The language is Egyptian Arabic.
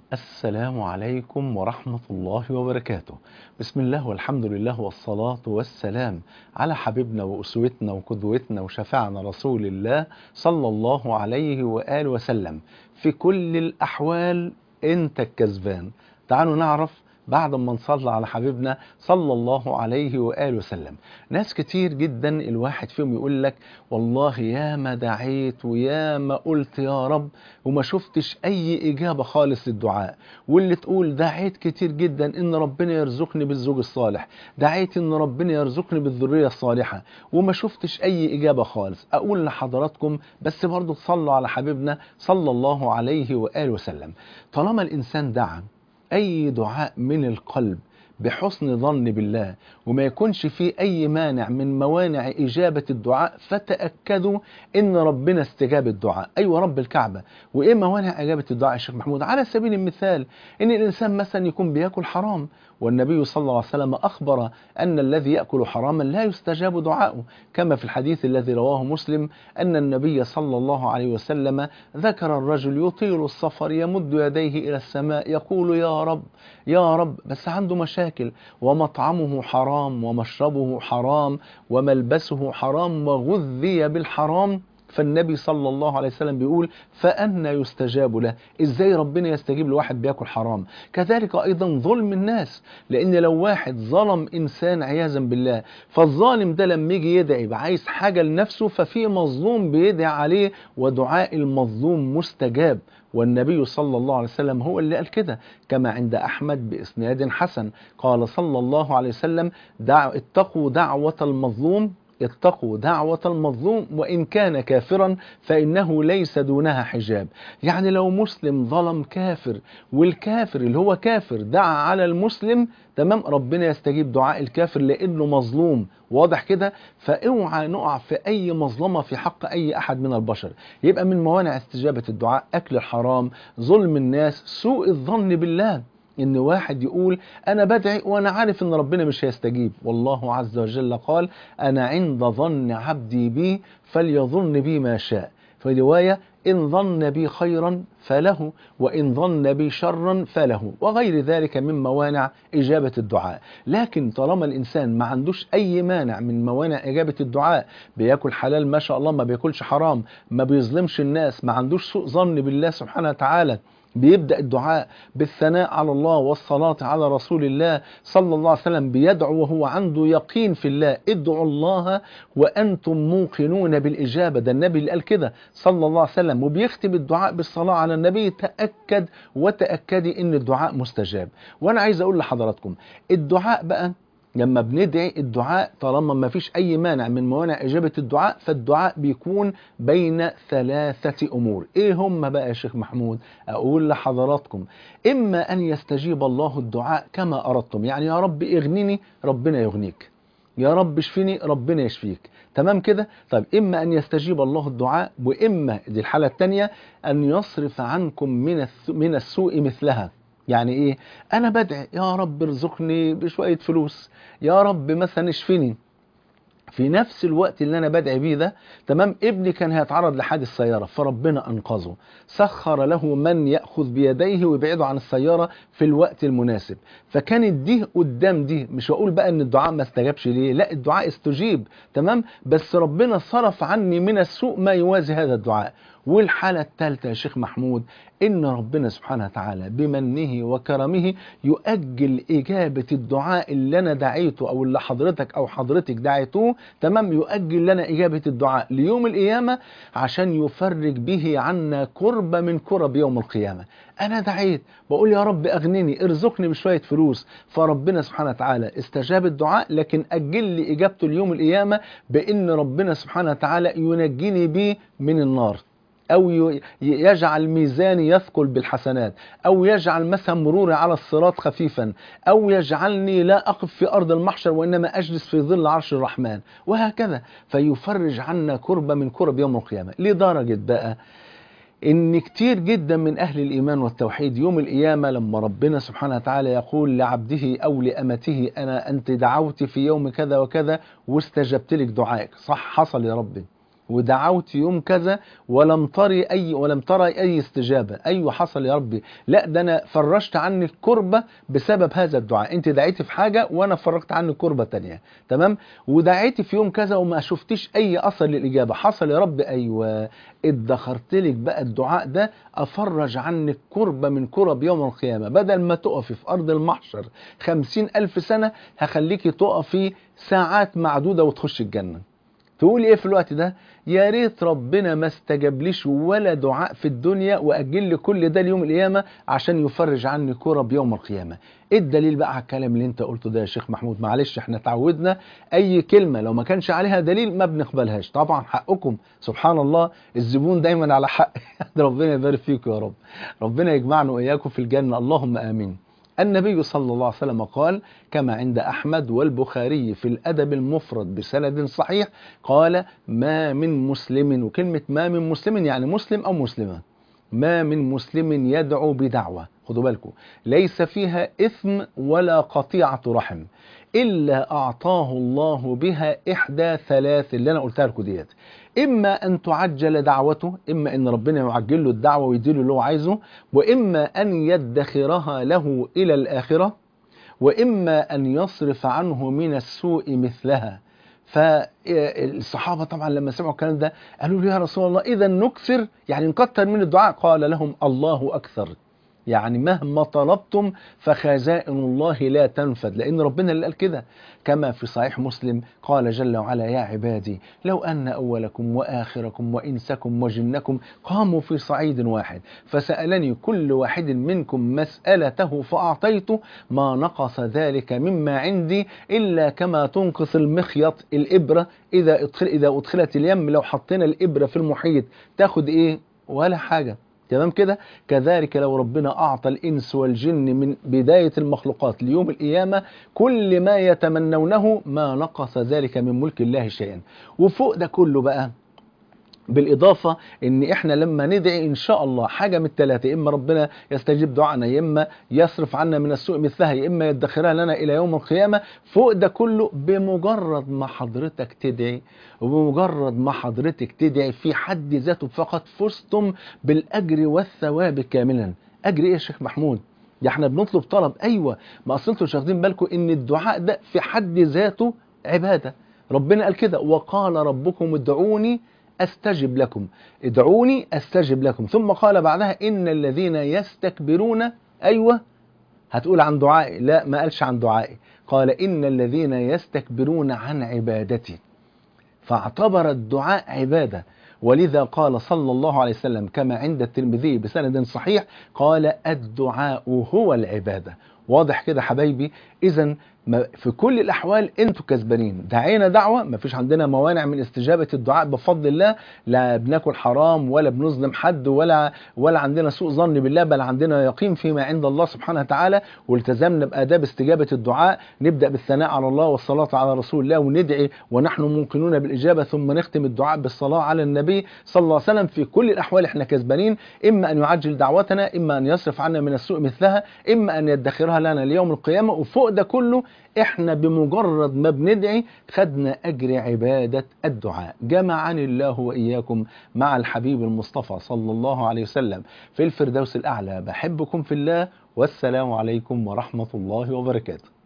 السلام عليكم ورحمة الله وبركاته بسم الله والحمد لله والصلاة والسلام على حبيبنا وأسوتنا وقدوتنا وشفعنا رسول الله صلى الله عليه وآله وسلم في كل الأحوال أنت الكسبان تعالوا نعرف بعد ما نصلي على حبيبنا صلى الله عليه وآله وسلم ناس كتير جدا الواحد فيهم يقول لك والله يا ما دعيت ويا ما قلت يا رب وما شفتش أي إجابة خالص للدعاء واللي تقول دعيت كتير جدا إن ربنا يرزقني بالزوج الصالح دعيت إن ربنا يرزقني بالذرية الصالحة وما شفتش أي إجابة خالص أقول لحضراتكم بس برضو تصلوا على حبيبنا صلى الله عليه وآله وسلم طالما الإنسان دعا أي دعاء من القلب بحسن ظن بالله وما يكونش فيه أي مانع من موانع إجابة الدعاء فتأكدوا إن ربنا استجاب الدعاء أيوة رب الكعبة وإيه موانع إجابة الدعاء يا شيخ محمود على سبيل المثال إن الإنسان مثلا يكون بياكل حرام والنبي صلى الله عليه وسلم أخبر أن الذي يأكل حراما لا يستجاب دعاؤه كما في الحديث الذي رواه مسلم أن النبي صلى الله عليه وسلم ذكر الرجل يطيل السفر يمد يديه إلى السماء يقول يا رب يا رب بس عنده مشاكل ومطعمه حرام ومشربه حرام وملبسه حرام وغذي بالحرام فالنبي صلى الله عليه وسلم بيقول فأنا يستجاب له إزاي ربنا يستجيب لواحد بياكل حرام كذلك أيضا ظلم الناس لأن لو واحد ظلم إنسان عياذا بالله فالظالم ده لما يجي يدعي عايز حاجة لنفسه ففي مظلوم بيدعي عليه ودعاء المظلوم مستجاب والنبي صلى الله عليه وسلم هو اللي قال كده كما عند أحمد بإسناد حسن قال صلى الله عليه وسلم دع اتقوا دعوة المظلوم اتقوا دعوة المظلوم وإن كان كافرا فإنه ليس دونها حجاب يعني لو مسلم ظلم كافر والكافر اللي هو كافر دعا على المسلم تمام ربنا يستجيب دعاء الكافر لأنه مظلوم واضح كده فاوعى نقع في أي مظلمة في حق أي أحد من البشر يبقى من موانع استجابة الدعاء أكل الحرام ظلم الناس سوء الظن بالله ان واحد يقول انا بدعي وانا عارف ان ربنا مش هيستجيب والله عز وجل قال انا عند ظن عبدي بي فليظن بي ما شاء في رواية إن ظن بي خيرا فله وإن ظن بي شرا فله وغير ذلك من موانع إجابة الدعاء لكن طالما الإنسان ما عندوش أي مانع من موانع إجابة الدعاء بياكل حلال ما شاء الله ما بياكلش حرام ما بيظلمش الناس ما عندوش سوء ظن بالله سبحانه وتعالى بيبدأ الدعاء بالثناء على الله والصلاة على رسول الله صلى الله عليه وسلم بيدعو وهو عنده يقين في الله ادعوا الله وأنتم موقنون بالإجابة ده النبي اللي قال كده صلى الله عليه وسلم وبيختم الدعاء بالصلاة على النبي تأكد وتأكدي ان الدعاء مستجاب وأنا عايز أقول لحضراتكم الدعاء بقى لما بندعي الدعاء طالما ما فيش أي مانع من موانع إجابة الدعاء فالدعاء بيكون بين ثلاثة أمور إيه هم بقى يا شيخ محمود أقول لحضراتكم إما أن يستجيب الله الدعاء كما أردتم يعني يا رب اغنني ربنا يغنيك يا رب اشفني ربنا يشفيك تمام كده طيب إما أن يستجيب الله الدعاء وإما دي الحالة الثانية أن يصرف عنكم من من السوء مثلها يعني ايه انا بدعي يا رب ارزقني بشوية فلوس يا رب مثلا اشفني في نفس الوقت اللي انا بدعي بيه ده تمام ابني كان هيتعرض لحادث سياره فربنا انقذه سخر له من ياخذ بيديه ويبعده عن السياره في الوقت المناسب فكانت دي قدام دي مش هقول بقى ان الدعاء ما استجابش ليه لا الدعاء استجيب تمام بس ربنا صرف عني من السوء ما يوازي هذا الدعاء والحالة الثالثة يا شيخ محمود إن ربنا سبحانه وتعالى بمنه وكرمه يؤجل إجابة الدعاء اللي أنا دعيته أو اللي حضرتك أو حضرتك دعيتوه تمام يؤجل لنا إجابة الدعاء ليوم القيامة عشان يفرج به عنا كرب من كرب يوم القيامة أنا دعيت بقول يا رب أغنني ارزقني بشوية فلوس فربنا سبحانه وتعالى استجاب الدعاء لكن أجل لي إجابته ليوم القيامة بإن ربنا سبحانه وتعالى ينجيني به من النار أو يجعل ميزاني يثقل بالحسنات أو يجعل مثلا مروري على الصراط خفيفا أو يجعلني لا أقف في أرض المحشر وإنما أجلس في ظل عرش الرحمن وهكذا فيفرج عنا كربة من كرب يوم القيامة لدرجة بقى ان كتير جدا من اهل الايمان والتوحيد يوم القيامه لما ربنا سبحانه وتعالى يقول لعبده او لامته انا انت دعوت في يوم كذا وكذا واستجبت لك دعائك صح حصل يا ربي ودعوت يوم كذا ولم تري اي ولم ترى اي استجابه ايوه حصل يا ربي لا ده انا فرجت عني الكربه بسبب هذا الدعاء انت دعيتي في حاجه وانا فرجت عني كربه تانية تمام ودعيتي في يوم كذا وما شفتيش اي اثر للاجابه حصل يا رب ايوه ادخرت لك بقى الدعاء ده افرج عنك كربه من كرب يوم القيامه بدل ما تقفي في ارض المحشر خمسين الف سنه هخليكي تقفي ساعات معدوده وتخش الجنه تقول ايه في الوقت ده يا ريت ربنا ما استجابليش ولا دعاء في الدنيا واجل لي كل ده ليوم القيامه عشان يفرج عني كرب يوم القيامه ايه الدليل بقى على الكلام اللي انت قلته ده يا شيخ محمود معلش احنا تعودنا اي كلمه لو ما كانش عليها دليل ما بنقبلهاش طبعا حقكم سبحان الله الزبون دايما على حق ربنا يبارك فيكم يا رب ربنا يجمعنا واياكم في الجنه اللهم امين النبي صلى الله عليه وسلم قال كما عند أحمد والبخاري في الأدب المفرد بسند صحيح قال ما من مسلم وكلمة ما من مسلم يعني مسلم أو مسلمة ما من مسلم يدعو بدعوة خدوا بالكم ليس فيها إثم ولا قطيعة رحم إلا أعطاه الله بها إحدى ثلاث اللي أنا قلتها لكم ديت إما أن تعجل دعوته إما أن ربنا يعجل له الدعوة ويديله اللي هو عايزه وإما أن يدخرها له إلى الآخرة وإما أن يصرف عنه من السوء مثلها فالصحابة طبعا لما سمعوا الكلام ده قالوا له يا رسول الله إذا نكثر يعني نكتر من الدعاء قال لهم الله أكثر يعني مهما طلبتم فخزائن الله لا تنفد لأن ربنا اللي قال كده كما في صحيح مسلم قال جل وعلا يا عبادي لو أن أولكم وآخركم وإنسكم وجنكم قاموا في صعيد واحد فسألني كل واحد منكم مسألته فأعطيته ما نقص ذلك مما عندي إلا كما تنقص المخيط الإبرة إذا أدخل إذا أدخلت اليم لو حطينا الإبرة في المحيط تاخد إيه ولا حاجة تمام كده كذلك لو ربنا أعطى الإنس والجن من بداية المخلوقات ليوم القيامة كل ما يتمنونه ما نقص ذلك من ملك الله شيئا وفوق ده كله بقى بالإضافة إن إحنا لما ندعي إن شاء الله حاجة من الثلاثة إما ربنا يستجيب دعائنا يا إما يصرف عنا من السوء مثلها يا إما يدخرها لنا إلى يوم القيامة فوق ده كله بمجرد ما حضرتك تدعي وبمجرد ما حضرتك تدعي في حد ذاته فقط فزتم بالأجر والثواب كاملا أجر إيه يا شيخ محمود؟ ده احنا بنطلب طلب ايوه ما اصل انتوا مش واخدين بالكم ان الدعاء ده في حد ذاته عباده ربنا قال كده وقال ربكم ادعوني استجب لكم ادعوني استجب لكم ثم قال بعدها ان الذين يستكبرون ايوه هتقول عن دعائي لا ما قالش عن دعائي قال ان الذين يستكبرون عن عبادتي فاعتبر الدعاء عباده ولذا قال صلى الله عليه وسلم كما عند الترمذي بسند صحيح قال الدعاء هو العباده واضح كده حبايبي اذا في كل الاحوال انتوا كسبانين دعينا دعوه ما فيش عندنا موانع من استجابه الدعاء بفضل الله لا بناكل حرام ولا بنظلم حد ولا ولا عندنا سوء ظن بالله بل عندنا يقين فيما عند الله سبحانه وتعالى والتزمنا باداب استجابه الدعاء نبدا بالثناء على الله والصلاه على رسول الله وندعي ونحن موقنون بالاجابه ثم نختم الدعاء بالصلاه على النبي صلى الله عليه وسلم في كل الاحوال احنا كسبانين اما ان يعجل دعوتنا اما ان يصرف عنا من السوء مثلها اما ان يدخرها لنا ليوم القيامه وفوق ده كله احنا بمجرد ما بندعي خدنا اجر عباده الدعاء جمعني الله واياكم مع الحبيب المصطفى صلى الله عليه وسلم في الفردوس الاعلى بحبكم في الله والسلام عليكم ورحمه الله وبركاته